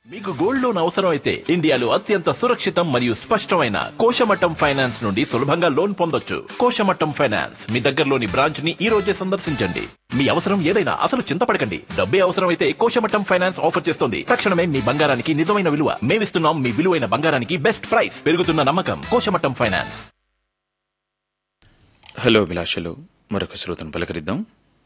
మీకు gold loan అవసరం అయితే ఇండియాలో అత్యంత సురక్షితం మరియు స్పష్టమైన కోశమట్టం ఫైనాన్స్ నుండి సులభంగా లోన్ పొందొచ్చు కోశమట్టం ఫైనాన్స్ మీ దగ్గరలోని బ్రాంచ్ ని ఈ రోజే సందర్శించండి మీ అవసరం ఏదైనా అసలు చింతపడకండి డబ్బే అవసరం అయితే కోశమట్టం ఫైనాన్స్ ఆఫర్ చేస్తుంది తక్షణమే మీ బంగారానికి నిజమైన విలువ మేమిస్తున్నాం మీ విలువైన బంగారానికి బెస్ట్ ప్రైస్ పెరుగుతున్న నమ్మకం కోశమట్టం ఫైనాన్స్ హలో అభిలాషలు మరొక శ్రోతను పలకరిద్దాం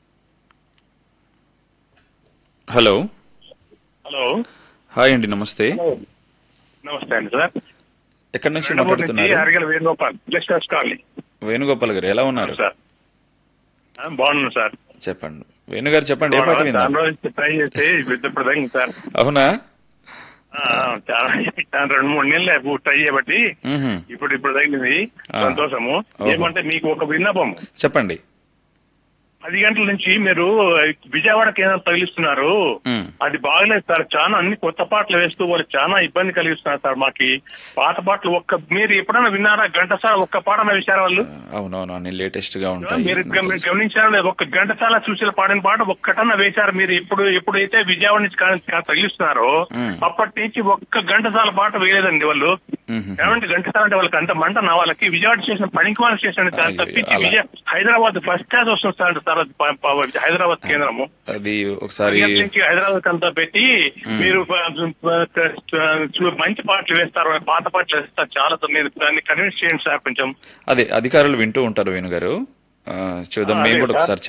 హలో హలో హాయ్ అండి నమస్తే నమస్తే అండి సార్ ఎక్కడి నుంచి రెండమూరు నుంచి మాట్లాడుతున్నారు అరగల వేణుగోపాల్ జస్ట్ కాలనీ వేణుగోపాల్ గారు ఎలా ఉన్నారు సార్ ఆ, బాగున్నాను సార్ చెప్పండి వేణుగారు చెప్పండి ఏ పాట చాలా విందాం రోజుల నుంచి ట్రై చేసి ఇప్పుడు తగ్గింది సార్ అవునా ఆ, చాలా చాలా రెండు మూడు నెలలు ట్రై చేయబట్టి మ్హూ. ఇప్పుడు ఇప్పుడు తగిలింది ఆ. సంతోషము ఓహో. ఏమంటే మీకు ఒక విన్నపము చెప్పండి పది గంటల నుంచి మీరు విజయవాడ కేంద్రం తగిలిస్తున్నారు మ్. అది బాగలేదు సార్ చాలా అన్ని కొత్త పాటలు వేస్తూ వాళ్ళు చాలా ఇబ్బంది కలిగిస్తున్నారు సార్ మాకి పాత పాటలు ఒక్క మీరు ఎప్పుడైనా విన్నారా గంట సార్ ఒక్క పాట వేశారు వాళ్ళు అవునవును అన్ని లేటెస్ట్ గా ఉంటాయి మీరు గమ- మీరు గమనించారా లేదా? ఒక్క గంటసాల చూసిన పాడిన పాట ఒక్కటన్నా వేశారు మీరు ఇప్పుడు ఎప్పుడైతే విజయవాడ నుంచి కా- కా- తగిలిస్తున్నారో మ్మ్. అప్పటి నుంచి ఒక్క గంటసాల పాట వేయలేదండి వాళ్ళు మ్మ్. ఏమంటే గంటసాల అంటే వాళ్ళకి అంత మంట నా వాళ్ళకి విజయవాడ స్టేషన్ పనికిమాల స్టేషన్ అని అయ్యో, తప్పించి అలా. విజయ హైదరాబాద్ ఫస్ట్ క్లాస్ వస్తుంది సార్ సార్ అది ప- ప- హైదరాబాద్ కేంద్రము అది ఒకసారి ఇక్కడి నుంచి హైదరాబాద్ అంతా పెట్టి మీరు ప- ప- మంచి పాటలు వేస్తారు పాత పాటలు వేస్తారు చాలా మీరు దాన్ని కన్విన్స్ చేయండి సార్ కొంచెం అదే అధికారులు వింటూ ఉంటారు వేణుగారు ఆ, చూద్దాం ఆ, మేము అదే కూడా సార్. ఒకసారి